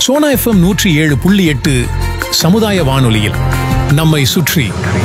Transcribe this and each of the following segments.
Sona FM நூற்றி ஏழு புள்ளி எட்டு சமுதாய வானொலியில் நம்மை சுற்றி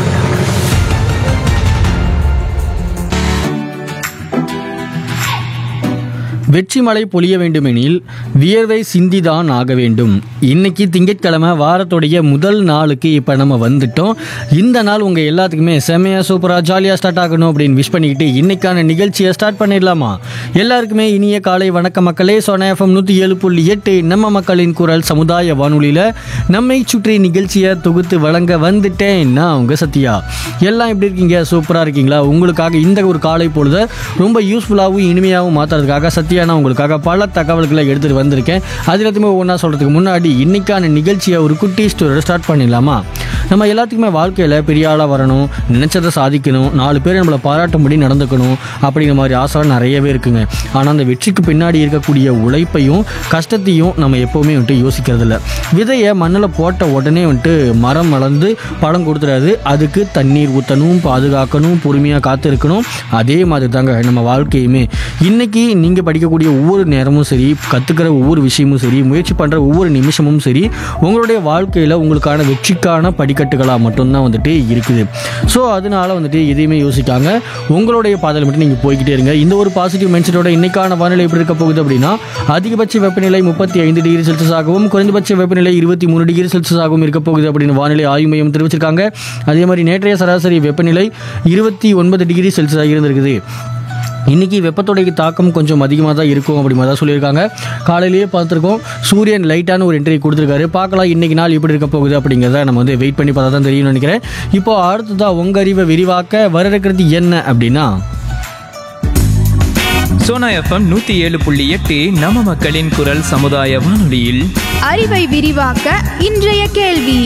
வெற்றி மழை பொழிய வேண்டுமெனில் வியர்வை சிந்திதான் ஆக வேண்டும் இன்னைக்கு திங்கட்கிழமை வாரத்துடைய முதல் நாளுக்கு இப்போ நம்ம வந்துட்டோம் இந்த நாள் உங்கள் எல்லாத்துக்குமே செம்மையாக சூப்பராக ஜாலியாக ஸ்டார்ட் ஆகணும் அப்படின்னு விஷ் பண்ணிக்கிட்டு இன்னைக்கான நிகழ்ச்சியை ஸ்டார்ட் பண்ணிடலாமா எல்லாருக்குமே இனிய காலை வணக்க மக்களே சோனா எஃப்எம் நூற்றி ஏழு புள்ளி எட்டு நம்ம மக்களின் குரல் சமுதாய வானொலியில் நம்மை சுற்றி நிகழ்ச்சியை தொகுத்து வழங்க வந்துட்டேன் நான் உங்கள் சத்யா எல்லாம் எப்படி இருக்கீங்க சூப்பராக இருக்கீங்களா உங்களுக்காக இந்த ஒரு காலை பொழுது ரொம்ப யூஸ்ஃபுல்லாகவும் இனிமையாகவும் மாற்றுறதுக்காக சத்யா நான் உங்களுக்காக பல தகவல்களை எடுத்துகிட்டு வந்திருக்கேன் அது எல்லாத்தையுமே ஒன்றா சொல்கிறதுக்கு முன்னாடி இன்னைக்கான நிகழ்ச்சியை ஒரு குட்டி ஸ்டோரியோட ஸ்டார்ட் பண்ணிடலாமா நம்ம எல்லாத்துக்குமே வாழ்க்கையில் பெரிய ஆளாக வரணும் நினச்சதை சாதிக்கணும் நாலு பேர் நம்மளை பாராட்டும்படி நடந்துக்கணும் அப்படிங்கிற மாதிரி ஆசைலாம் நிறையவே இருக்குங்க ஆனால் அந்த வெற்றிக்கு பின்னாடி இருக்கக்கூடிய உழைப்பையும் கஷ்டத்தையும் நம்ம எப்போவுமே வந்துட்டு யோசிக்கிறது இல்ல விதையை மண்ணில் போட்ட உடனே வந்துட்டு மரம் வளர்ந்து பழம் கொடுத்துடாது அதுக்கு தண்ணீர் ஊற்றணும் பாதுகாக்கணும் பொறுமையாக காத்திருக்கணும் அதே மாதிரி தாங்க நம்ம வாழ்க்கையுமே இன்னைக்கு நீங்கள் படிக்கக்கூடிய ஒவ்வொரு நேரமும் சரி கற்றுக்கிற ஒவ்வொரு விஷயமும் சரி முயற்சி பண்ணுற ஒவ்வொரு நிமிஷமும் சரி உங்களுடைய வாழ்க்கையில் உங்களுக்கான வெற்றிக்கான படிக்கட்டுகளாக மட்டும்தான் வந்துட்டு இருக்குது ஸோ அதனால வந்துட்டு எதையுமே யோசிக்காங்க உங்களுடைய பாதையில் மட்டும் நீங்கள் போய்கிட்டே இருங்க இந்த ஒரு பாசிட்டிவ் மைண்ட்செட்டோட இன்னைக்கான வானிலை எப்படி இருக்க போகுது அப்படின்னா அதிகபட்ச வெப்பநிலை முப்பத்தி ஐந்து டிகிரி செல்சியஸ் ஆகவும் குறைந்தபட்ச வெப்பநிலை இருபத்தி மூணு டிகிரி செல்சியஸ் ஆகவும் இருக்க போகுது அப்படின்னு வானிலை ஆய்வு மையம் தெரிவிச்சிருக்காங்க அதே மாதிரி நேற்றைய சராசரி வெப்பநிலை இருபத்தி ஒன்பது டிகிரி செல்சியஸ் இருந்திருக்குது இன்னைக்கு வெப்பத்தோடைய தாக்கம் கொஞ்சம் அதிகமாக தான் இருக்கும் அப்படி மாதிரி தான் சொல்லியிருக்காங்க காலையிலேயே பார்த்துருக்கோம் சூரியன் லைட்டான ஒரு என்ட்ரி கொடுத்துருக்காரு பார்க்கலாம் இன்னைக்கு நாள் எப்படி இருக்க போகுது அப்படிங்கிறத நம்ம வந்து வெயிட் பண்ணி பார்த்தா தான் தெரியும்னு நினைக்கிறேன் இப்போ அடுத்ததாக உங்கள் அறிவை விரிவாக்க வர இருக்கிறது என்ன அப்படின்னா சோனா எஃப்எம் நூத்தி ஏழு புள்ளி எட்டு நம்ம மக்களின் குரல் சமுதாய வானொலியில் அறிவை விரிவாக்க இன்றைய கேள்வி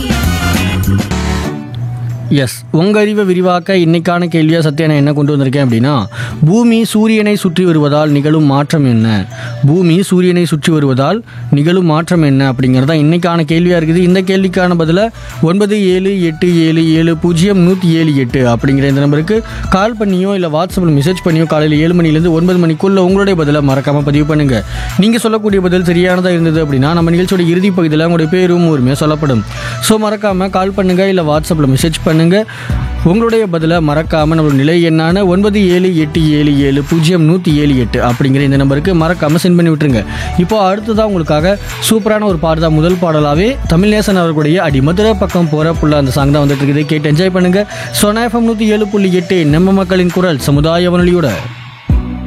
எஸ் உங்கள் அறிவை விரிவாக்க இன்னைக்கான கேள்வியாக சத்யா நான் என்ன கொண்டு வந்திருக்கேன் அப்படின்னா பூமி சூரியனை சுற்றி வருவதால் நிகழும் மாற்றம் என்ன பூமி சூரியனை சுற்றி வருவதால் நிகழும் மாற்றம் என்ன அப்படிங்கிறது தான் இன்னைக்கான கேள்வியாக இருக்குது இந்த கேள்விக்கான பதிலை ஒன்பது ஏழு எட்டு ஏழு ஏழு பூஜ்ஜியம் நூற்றி ஏழு எட்டு அப்படிங்கிற இந்த நம்பருக்கு கால் பண்ணியோ இல்லை வாட்ஸ்அப்பில் மெசேஜ் பண்ணியோ காலையில் ஏழு மணிலேருந்து ஒன்பது மணிக்குள்ள உங்களுடைய பதிலை மறக்காமல் பதிவு பண்ணுங்க நீங்கள் சொல்லக்கூடிய பதில் சரியானதாக இருந்தது அப்படின்னா நம்ம நிகழ்ச்சியோட இறுதி பகுதியில் உங்களுடைய பேரும் ஊருமே சொல்லப்படும் ஸோ மறக்காமல் கால் பண்ணுங்க இல்லை வாட்ஸ்அப்பில் மெசேஜ் பண்ணுங்க உங்களுடைய பதிலை மறக்காம நம்மளோட நிலை எண்ணான ஒன்பது ஏழு எட்டு ஏழு ஏழு பூஜ்ஜியம் நூற்றி ஏழு எட்டு அப்படிங்கிற இந்த நம்பருக்கு மறக்காம சென்ட் பண்ணி விட்டுருங்க இப்போ அடுத்ததான் உங்களுக்காக சூப்பரான ஒரு பாடல் தான் முதல் பாடலாகவே தமிழ்நேசன் அவர்களுடைய அடிமதுரை பக்கம் போகிற புள்ள அந்த சாங் தான் வந்துட்டு இருக்குது கேட்டு என்ஜாய் பண்ணுங்க சொனா எஃப்எம் நூற்றி ஏழு புள்ளி எட்டு நம்ம மக்களின் குரல் சமுதாய வானொலியோட